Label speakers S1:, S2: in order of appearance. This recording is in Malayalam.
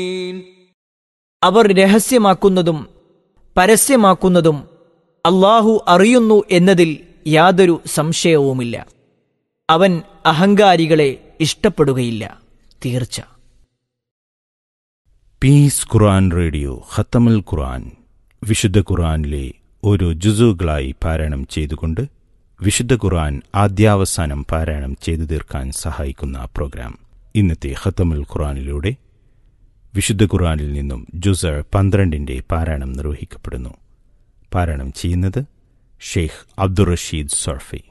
S1: അവർ രഹസ്യമാക്കുന്നതും പരസ്യമാക്കുന്നതും അള്ളാഹു അറിയുന്നു എന്നതിൽ യാതൊരു സംശയവുമില്ല അവൻ അഹങ്കാരികളെ ഇഷ്ടപ്പെടുകയില്ല തീർച്ച
S2: പീസ് ഖുർആൻ റേഡിയോ ഖത്തമുൽ ഖുർആൻ വിശുദ്ധ ഖുർആനിലെ ഓരോ ജുസുകളായി പാരായണം ചെയ്തുകൊണ്ട് വിശുദ്ധ ഖുർആൻ ആദ്യാവസാനം പാരായണം ചെയ്തു തീർക്കാൻ സഹായിക്കുന്ന പ്രോഗ്രാം ഇന്നത്തെ ഖത്തമുൽ ഖുർആനിലൂടെ വിശുദ്ധ ഖുർആനിൽ നിന്നും ജുസ പന്ത്രണ്ടിന്റെ പാരായണം നിർവഹിക്കപ്പെടുന്നു പാരായണം ചെയ്യുന്നത് ഷെയ്ഖ് അബ്ദുൾ റഷീദ് സർഫി